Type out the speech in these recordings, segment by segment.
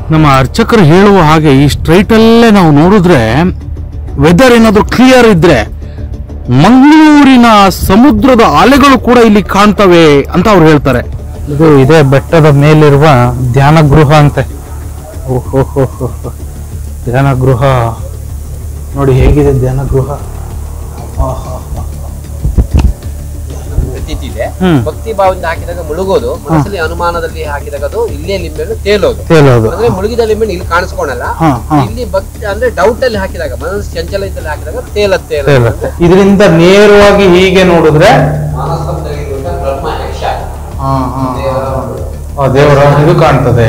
ನಮ್ಮ ಅರ್ಚಕರು ಹೇಳುವ ಹಾಗೆ ಈ ಸ್ಟ್ರೈಟ್ ಅಲ್ಲೇ ನಾವು ನೋಡಿದ್ರೆ ವೆದರ್ ಏನಾದ್ರೂ ಕ್ಲಿಯರ್ ಇದ್ರೆ ಮಂಗಳೂರಿನ ಸಮುದ್ರದ ಅಲೆಗಳು ಕೂಡ ಇಲ್ಲಿ ಕಾಣ್ತವೆ ಅಂತ ಅವ್ರು ಹೇಳ್ತಾರೆ ಇದು ಇದೇ ಬೆಟ್ಟದ ಮೇಲಿರುವ ಧ್ಯಾನ ಗೃಹ ಅಂತೆ ಓಹೋ ಧ್ಯಾನ ಗೃಹ ನೋಡಿ ಹೇಗಿದೆ ಧ್ಯಾನ ಗೃಹ ಪ್ರತೀತಿ ಇದೆ ಹ್ಮ್. ಭಕ್ತಿ ಭಾವದಿಂದ ಹಾಕಿದಾಗ ಮುಳುಗೋದು ಮನಸ್ಸಲ್ಲಿ ಅನುಮಾನದಲ್ಲಿ ಹಾಕಿದಾಗ ಅದು ಇಲ್ಲೇ ಲಿಂಬೆಹಣ್ಣು ತೇಲೋದು ತೇಲೋದು ಅಂದ್ರೆ ಮುಳುಗಿದ ಲಿಂಬೆಹಣ್ಣು ಇಲ್ಲಿ ಕಾಣಿಸ್ಕೊಳಲ್ಲ ಹಾ ಹಾ ಇಲ್ಲಿ ಭಕ್ತಿ ಅಂದ್ರೆ ಡೌಟ್ ಅಲ್ಲಿ ಹಾಕಿದಾಗ ಮನಸ್ಸು ಚಂಚಲ ಇದ್ದಲ್ಲಿ ಹಾಕಿದಾಗ ತೇಲತ್ತೆ ತೇಲತ್ತೆ ಇದರಿಂದ ನೇರವಾಗಿ ಹೀಗೆ ನೋಡಿದ್ರೆ ಹಾ, ಹಾ, ಹಾ. ಆ, ದೇವರ ಇದು ಕಾಣ್ತದೆ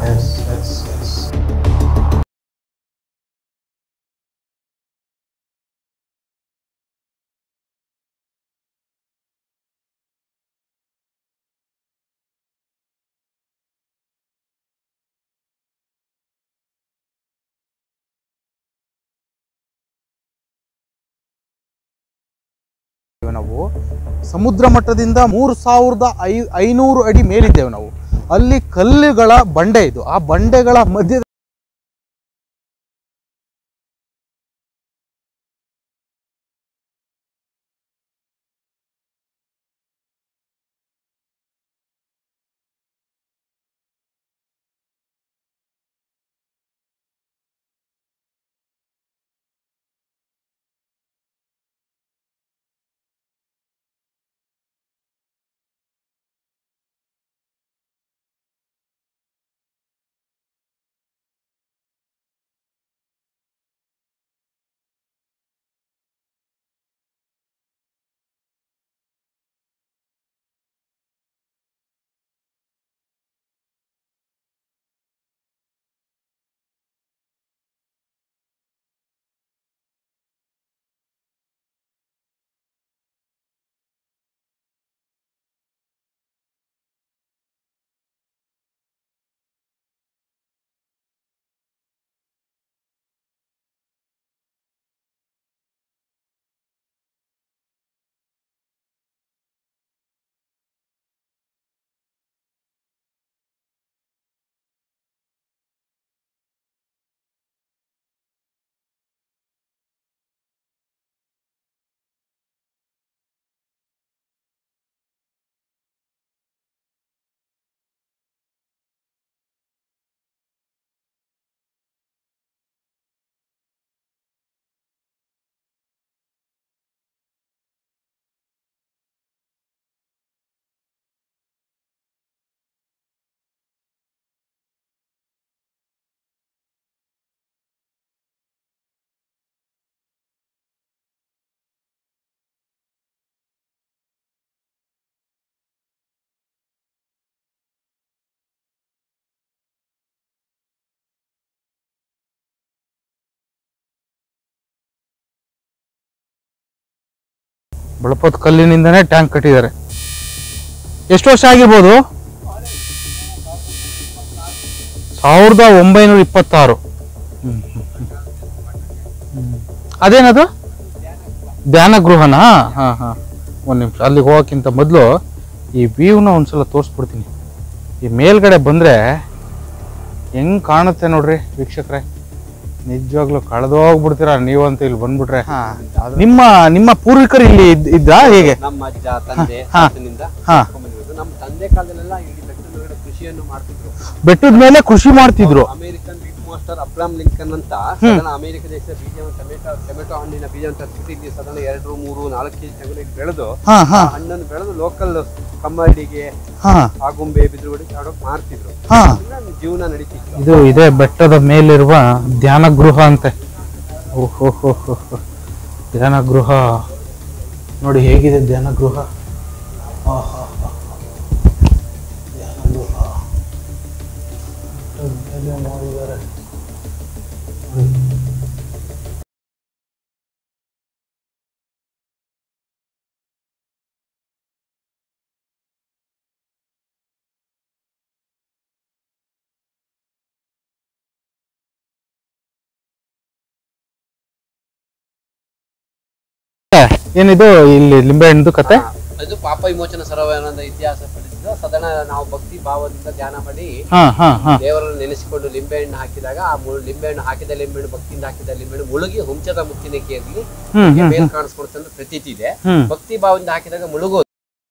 ನಾವು ಸಮುದ್ರ ಮಟ್ಟದಿಂದ ಮೂರು ಸಾವಿರದ ಐ ಐನೂರು ಅಡಿ ಮೇಲಿದ್ದೇವೆ ನಾವು ಅಲ್ಲಿ ಕಲ್ಲುಗಳ ಬಂಡೆ ಇದು ಆ ಬಂಡೆಗಳ ಮಧ್ಯದ ಬಳಪದ ಕಲ್ಲಿನಿಂದನೇ ಟ್ಯಾಂಕ್ ಕಟ್ಟಿದ್ದಾರೆ ಎಷ್ಟು ವರ್ಷ ಆಗಿರ್ಬೋದು ಸಾವಿರದ ಒಂಬೈನೂರ ಇಪ್ಪತ್ತಾರು ಹ್ಮ್, ಹ್ಮ್, ಹ್ಮ್. ಹ್ಮ್. ಅದೇನದು ಧ್ಯಾನ ಗೃಹನಾ ಹಾ ಹಾ ಒಂದು ನಿಮಿಷ ಅಲ್ಲಿಗೆ ಹೋಗೋಕ್ಕಿಂತ ಮೊದಲು ಈ ವ್ಯೂನ ಒಂದ್ಸಲ ತೋರಿಸ್ಬಿಡ್ತೀನಿ ಈ ಮೇಲ್ಗಡೆ ಬಂದ್ರೆ ಹೆಂಗ್ ಕಾಣುತ್ತೆ ನೋಡ್ರಿ ವೀಕ್ಷಕರೇ ನಿಜವಾಗ್ಲೂ ಕಳೆದೋಗ್ಬಿಡ್ತೀರಾ ನೀವಂತೂ ಇಲ್ಲಿ ಬಂದ್ಬಿಟ್ರೆ ನಿಮ್ಮ ನಿಮ್ಮ ಪೂರ್ವಿಕರು ಇಲ್ಲಿ ಇದ್- ಇದ್ರಾ ಹೇಗೆ ನಮ್ಮ ಅಜ್ಜ ತಂದೆ ಹಾ. ತಾತನಿಂದ ಹಾ. ಕರ್ಕೊಂಡ್ಬಂದಿರೋದು. ನಮ್ಮ ತಂದೆ ಕಾಲದಲ್ಲೆಲ್ಲ ಇಲ್ಲಿ ಬೆಟ್ಟದ ಮೇಲೆ ಕೃಷಿಯನ್ನು ಮಾಡ್ತಿದ್ರು ಬೆಟ್ಟದ ಮೇಲೆ ಕೃಷಿ ಮಾಡ್ತಿದ್ರು American big master Abraham Lincoln ಅಂತ ಸಾಧಾರಣ ಅಮೆರಿಕ ದೇಶದ ಬೀಜವನ್ನು ಟೊಮೆಟೊ ಟೊಮೆಟೊ ಹಣ್ಣಿನ ಬೀಜವನ್ನು ತರಿಸ್ಬಿಟ್ಟು ಇಲ್ಲಿ ಸಾಧಾರಣ ಎರಡು ಮೂರು ನಾಲ್ಕು ಕೆಜಿ ತಗೊಂಡು ಬೆಳೆದು ಹಾ ಹಾ ಆ ಹಣ್ಣನ್ನು ಬೆಳೆದು ಲೋಕಲ್ ಕಮ್ಮಡಿಗೆ ಹಾ ಆಗುಂಬೆ ಬಿದ್ರುಗಡೆ ತಗೊಂಡೋಗಿ ಮಾರ್ತಿದ್ರು ಹಾ ಅದರಿಂದ ಜೀವನ ನಡೀತಿತ್ತು ಇದು ಇದೇ ಬೆಟ್ಟದ ಮೇಲಿರುವ ಧ್ಯಾನ ಗೃಹ ಅಂತೆ ಓಹೋ ಧ್ಯಾನ ಗೃಹ ನೋಡಿ ಹೇಗಿದೆ ಧ್ಯಾನ ಗೃಹ ಆಹಾ. ಧ್ಯಾನ ಗೃಹ. ಬೆಟ್ಟದ ಮೇಲೆ ಮಾಡಿದ್ದಾರೆ. ಏನಿದು ಇಲ್ಲಿ ಲಿಂಬೆ ಹಣ್ಣು ಕತೆ ಅದು ಪಾಪ ವಿಮೋಚನ ಸರೋವರ ಅನ್ನೋ ಇತಿಹಾಸ ಪಡಿಸಿದ ಸಾಧಾರಣ ನಾವು ಭಕ್ತಿ ಭಾವದಿಂದ ಧ್ಯಾನ ಮಾಡಿ ಹಾ ಹಾ ಹಾ ದೇವರನ್ನು ನೆನೆಸಿಕೊಂಡು ಲಿಂಬೆಹಣ್ಣು ಹಾಕಿದಾಗ ಆ ಮು- ಲಿಂಬೆಹಣ್ಣು ಹಾಕಿದ ಲಿಂಬೆಹಣ್ಣು ಭಕ್ತಿಯಿಂದ ಹಾಕಿದ ಲಿಂಬೆಹಣ್ಣು ಮುಳುಗಿ ಹುಂಚದ ಮುತ್ತಿನಕೆಯಲ್ಲಿ ಹ್ಮ್ ಹ್ಮ್ ಮೇಲ್ ಕಾಣಿಸ್ಕೊಡುತ್ತೆ ಅಂತ ಪ್ರತೀತಿ ಇದೆ ಹ್ಮ್ ಭಕ್ತಿ ಭಾವದಿಂದ ಹಾಕಿದಾಗ ಮುಳುಗೋದು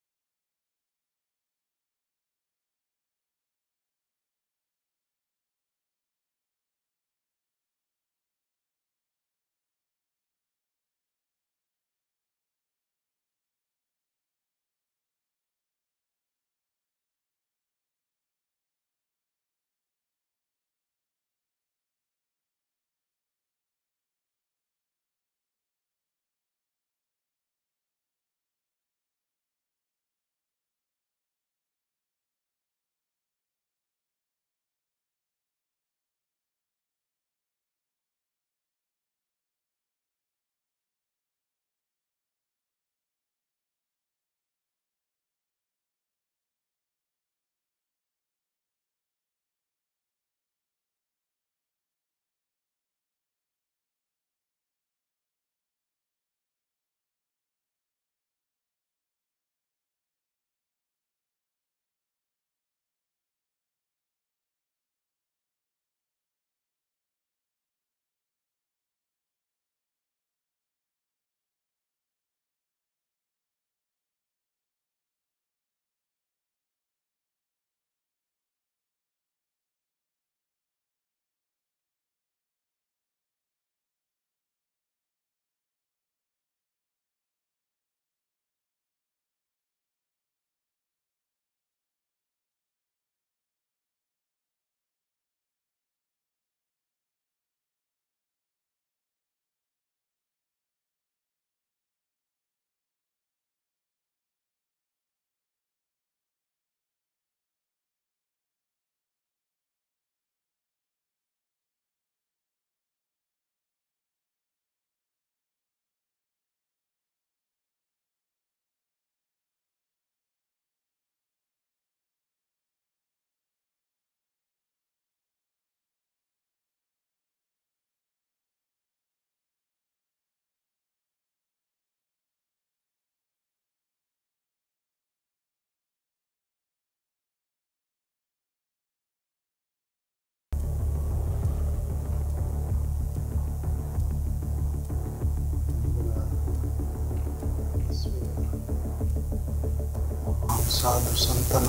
ಸಾಧು ಸಂತನ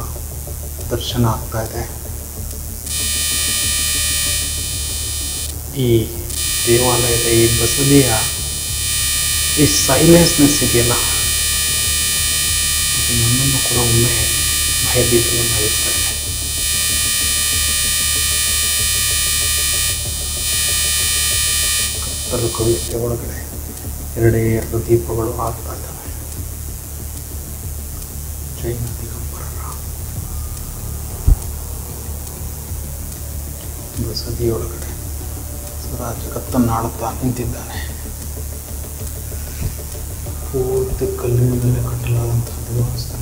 ದರ್ಶನ ಆಗ್ತಾ ಇದೆ ಈ ದೇವಾಲಯದ ಈ ಬಸದಿಯ ಈ ಸೈಲೆನ್ಸ್ನೆಸ್ ಇದೆಯಲ್ಲ ಇದು ನನ್ನನ್ನು ಕೂಡ ಒಮ್ಮೆ ಭಯಭೀತವನ್ನಾಗಿಸ್ತಾ ಇದೆ ಕತ್ತಲು ಕವಿತೆ ಒಳಗಡೆ ಎರಡೇ ಎರಡು ದೀಪಗಳು ಆಗ್ತಾ ಇದ್ದಾವೆ ಜೈನ ದಿಗಂಬರರ ಬಸದಿಯೊಳಗಡೆ ಸದಾ ಜಗತ್ತನ್ನಾಡುತ್ತಾ ನಿಂತಿದ್ದಾನೆ ಪೂರ್ತಿ ಕಲ್ಲಿನ ಮೇಲೆ ಕಟ್ಟಲಾದಂತಹ ದೇವಸ್ಥಾನ